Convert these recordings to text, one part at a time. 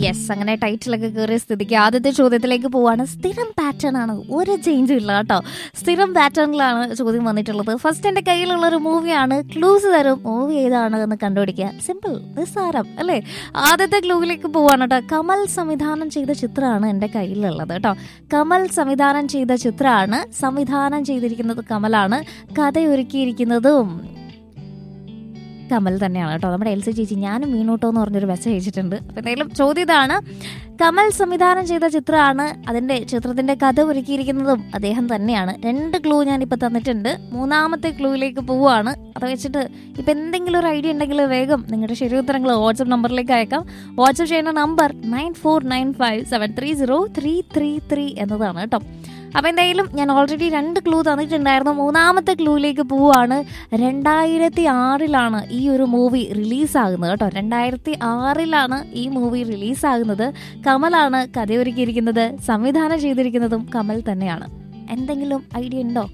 yes അങ്ങനെ ടൈറ്റിലൊക്കെ കയറിയ സ്ഥിതിക്ക് ആദ്യത്തെ ചോദ്യത്തിലേക്ക് പോവാണ് സ്ഥിരം പാറ്റേൺ ആണ് ഒരു ചേഞ്ചും ഇല്ല കേട്ടോ സ്ഥിരം പാറ്റേണിലാണ് ചോദ്യം വന്നിട്ടുള്ളത് ഫസ്റ്റ് എന്റെ കയ്യിലുള്ള ഒരു മൂവിയാണ് ക്ലൂസ് തരും മൂവി ഏതാണ് എന്ന് കണ്ടുപിടിക്കുക സിമ്പിൾ നിസ്സാരം അല്ലേ ആദ്യത്തെ ക്ലൂവിലേക്ക് പോവാണ് കേട്ടോ കമൽ സംവിധാനം ചെയ്ത ചിത്രമാണ് എന്റെ കയ്യിലുള്ളത് കേട്ടോ കമൽ സംവിധാനം ചെയ്ത ചിത്രമാണ് സംവിധാനം ചെയ്തിരിക്കുന്നത് കമലാണ് കഥയൊരുക്കിയിരിക്കുന്നതും കമൽ തന്നെയാണ് കേട്ടോ നമ്മുടെ എൽസി ചേച്ചി ഞാനും വീണോട്ടോ എന്ന് പറഞ്ഞൊരു മെസ്സേജ് അയച്ചിട്ടുണ്ട് അപ്പൊ എന്തായാലും ചോദ്യം ഇതാണ് കമൽ സംവിധാനം ചെയ്ത ചിത്രമാണ് അതിന്റെ ചിത്രത്തിന്റെ കഥ ഒരുക്കിയിരിക്കുന്നതും അദ്ദേഹം തന്നെയാണ് രണ്ട് ക്ലൂ ഞാൻ ഇപ്പൊ തന്നിട്ടുണ്ട് മൂന്നാമത്തെ ക്ലൂയിലേക്ക് പോവുകയാണ് അത് വെച്ചിട്ട് ഇപ്പൊ എന്തെങ്കിലും ഒരു ഐഡിയ ഉണ്ടെങ്കിൽ വേഗം നിങ്ങളുടെ ശരി ഉത്തരങ്ങൾ വാട്സപ്പ് നമ്പറിലേക്ക് അയക്കാം വാട്സപ്പ് ചെയ്യുന്ന number nine four nine five seven three zero three three three എന്നതാണ് കേട്ടോ അപ്പൊ എന്തായാലും ഞാൻ ഓൾറെഡി രണ്ട് ക്ലൂ തന്നിട്ടുണ്ടായിരുന്നു മൂന്നാമത്തെ ക്ലൂയിലേക്ക് പോവാണ് രണ്ടായിരത്തി ആറിലാണ് ഈ ഒരു മൂവി റിലീസാകുന്നത് കേട്ടോ രണ്ടായിരത്തി ആറിലാണ് ഈ മൂവി റിലീസാകുന്നത് കമലാണ് കഥയൊരുക്കിയിരിക്കുന്നത് സംവിധാനം ചെയ്തിരിക്കുന്നതും കമൽ തന്നെയാണ് എന്തെങ്കിലും ഐഡിയ ഉണ്ടോ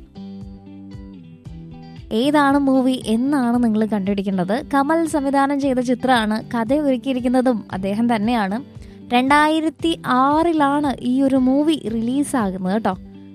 ഏതാണ് മൂവി എന്നാണ് നിങ്ങൾ കണ്ടുപിടിക്കേണ്ടത് കമൽ സംവിധാനം ചെയ്ത ചിത്രമാണ് കഥ ഒരുക്കിയിരിക്കുന്നതും അദ്ദേഹം തന്നെയാണ് രണ്ടായിരത്തി ആറിലാണ് ഈ ഒരു മൂവി റിലീസാകുന്നത് കേട്ടോ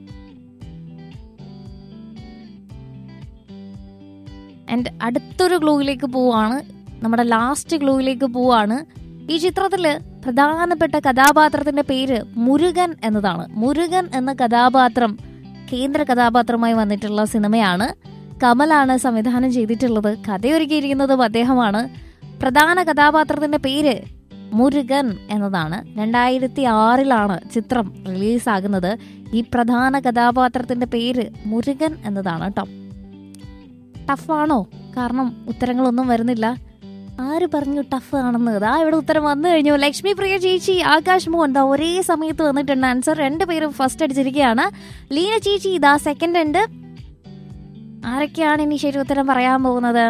ആൻഡ് അടുത്തൊരു ക്ലൂയിലേക്ക് പോവാണ് നമ്മുടെ ലാസ്റ്റ് ക്ലൂയിലേക്ക് പോവാണ് ഈ ചിത്രത്തില് പ്രധാനപ്പെട്ട കഥാപാത്രത്തിന്റെ പേര് മുരുകൻ എന്നതാണ് മുരുകൻ എന്ന കഥാപാത്രം കേന്ദ്ര കഥാപാത്രമായി വന്നിട്ടുള്ള സിനിമയാണ് കമലാണ് സംവിധാനം ചെയ്തിട്ടുള്ളത് കഥയൊരുക്കിയിരിക്കുന്നതും അദ്ദേഹമാണ് പ്രധാന കഥാപാത്രത്തിന്റെ പേര് മുരുകൻ എന്നതാണ് രണ്ടായിരത്തി ആറിലാണ് ചിത്രം റിലീസാകുന്നത് ഈ പ്രധാന കഥാപാത്രത്തിന്റെ പേര് മുരുകൻ എന്നതാണ് കേട്ടോ ടഫാണോ കാരണം ഉത്തരങ്ങളൊന്നും വരുന്നില്ല ആര് പറഞ്ഞു ടഫ് ആണെന്ന് ആ ഇവിടെ ഉത്തരം വന്നു കഴിഞ്ഞു ലക്ഷ്മി പ്രിയ ചേച്ചി ആകാശ് മോഹൻ ദാ ഒരേ സമയത്ത് വന്നിട്ടുണ്ട് ആൻസർ രണ്ടുപേരും ഫസ്റ്റ് അടിച്ചിരിക്കുകയാണ് ലീന ചേച്ചി ഇതാ സെക്കൻഡ് ഉണ്ട് ആരൊക്കെയാണ് ഇനി ശരി ഉത്തരം പറയാൻ പോകുന്നത്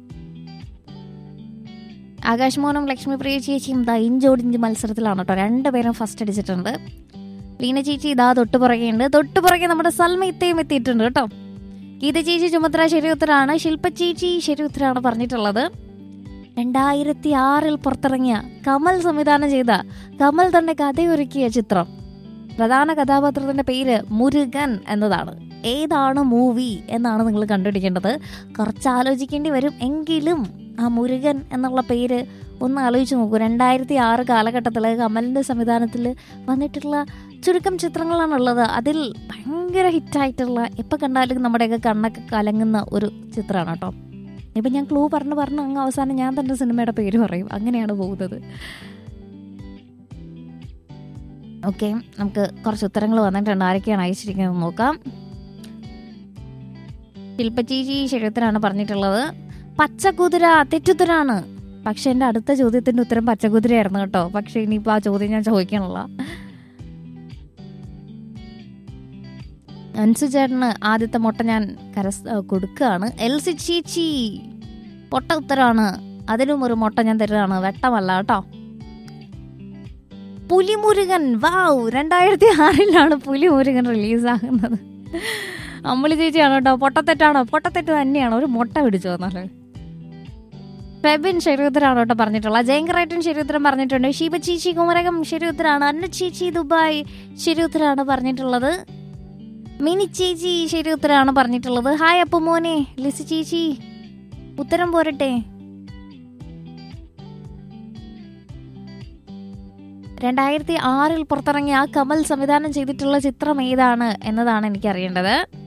ആകാശ് മോഹനും ലക്ഷ്മി പ്രിയ ചേച്ചിയും ദാ ഇഞ്ചോടിഞ്ച് മത്സരത്തിലാണ് കേട്ടോ രണ്ടുപേരും ഫസ്റ്റ് അടിച്ചിട്ടുണ്ട് ലീന ചേച്ചി ഇതാ തൊട്ട് പുറകെയുണ്ട് തൊട്ട് പുറകെ നമ്മുടെ സൽമ ഇത്തയും എത്തിയിട്ടുണ്ട് കേട്ടോ ഗീത ചേച്ചി ചുമത്ര ശരി ഉത്തരാണ് ശില്പ ചേച്ചി ശരി ഉത്തരാണ് പറഞ്ഞിട്ടുള്ളത് രണ്ടായിരത്തി ആറിൽ പുറത്തിറങ്ങിയ കമൽ സംവിധാനം ചെയ്ത കമൽ തന്നെ കഥയൊരുക്കിയ ചിത്രം പ്രധാന കഥാപാത്രത്തിന്റെ പേര് മുരുകൻ എന്നതാണ് ഏതാണ് മൂവി എന്നാണ് നിങ്ങൾ കണ്ടുപിടിക്കേണ്ടത് കുറച്ച് ആലോചിക്കേണ്ടി വരും എങ്കിലും ആ മുരുകൻ എന്നുള്ള പേര് ഒന്ന് ആലോചിച്ച് നോക്കൂ രണ്ടായിരത്തി ആറ് കാലഘട്ടത്തിൽ കമലിന്റെ സംവിധാനത്തിൽ വന്നിട്ടുള്ള ചുരുക്കം ചിത്രങ്ങളാണുള്ളത് അതിൽ ഭയങ്കര ഹിറ്റായിട്ടുള്ള എപ്പോൾ കണ്ടാലും നമ്മുടെയൊക്കെ കണ്ണൊക്കെ കലങ്ങുന്ന ഒരു ചിത്രമാണ് കേട്ടോ ഇപ്പം ഞാൻ ക്ലൂ പറഞ്ഞു പറഞ്ഞു അങ്ങ് അവസാനം ഞാൻ തന്നെ സിനിമയുടെ പേര് പറയും അങ്ങനെയാണ് പോകുന്നത് ഓക്കെ നമുക്ക് കുറച്ച് ഉത്തരങ്ങൾ വന്നിട്ടുണ്ട് ആരൊക്കെയാണ് അയച്ചിരിക്കുന്നത് നോക്കാം ശില്പച്ചീച്ചി ശരീരത്തിനാണ് പറഞ്ഞിട്ടുള്ളത് പച്ചക്കുതിര തെറ്റുത്തരാണ് പക്ഷെ എൻ്റെ അടുത്ത ചോദ്യത്തിന്റെ ഉത്തരം പച്ചക്കുതിരയായിരുന്നു കേട്ടോ പക്ഷെ ഇനിയിപ്പോൾ ആ ചോദ്യം ഞാൻ ചോദിക്കണില്ല അൻസു ചേട്ടന് ആദ്യത്തെ മുട്ട ഞാൻ കരസ് കൊടുക്കുകയാണ് എൽസി ചീച്ചി പൊട്ട ഉത്തരമാണ് അതിനും ഒരു മുട്ട ഞാൻ തരുന്നതാണ് വെട്ടമല്ല കേട്ടോ പുലിമുരുകൻ വാവ് രണ്ടായിരത്തി ആറിലാണ് പുലിമുരുകൻ റിലീസാകുന്നത് അമ്മളി ചേച്ചിയാണ് കേട്ടോ പൊട്ടത്തെറ്റാണോ പൊട്ടത്തെറ്റ് തന്നെയാണ് ഒരു മുട്ട പിടിച്ചു വന്നാല് ഫെബിൻ ശരിയുത്തരാണ് കേട്ടോ പറഞ്ഞിട്ടുള്ളത് ജയങ്കറേറ്റൻ ശരിയുത്തരം പറഞ്ഞിട്ടുണ്ട് ഷീബ ചീച്ചി കുമരകം ശരിയുത്തരാണ് അന്ന ചീച്ചി ദുബായ് ശരിയുത്തരാണ് പറഞ്ഞിട്ടുള്ളത് മിനി ചേച്ചി ശരി ഉത്തരമാണ് പറഞ്ഞിട്ടുള്ളത് ഹായ് അപ്പു മോനെ ലിസി ചേച്ചി ഉത്തരം പോരട്ടെ രണ്ടായിരത്തി ആറിൽ പുറത്തിറങ്ങിയ ആ കമൽ സംവിധാനം ചെയ്തിട്ടുള്ള ചിത്രം ഏതാണ് എന്നതാണ് എനിക്ക് അറിയേണ്ടത്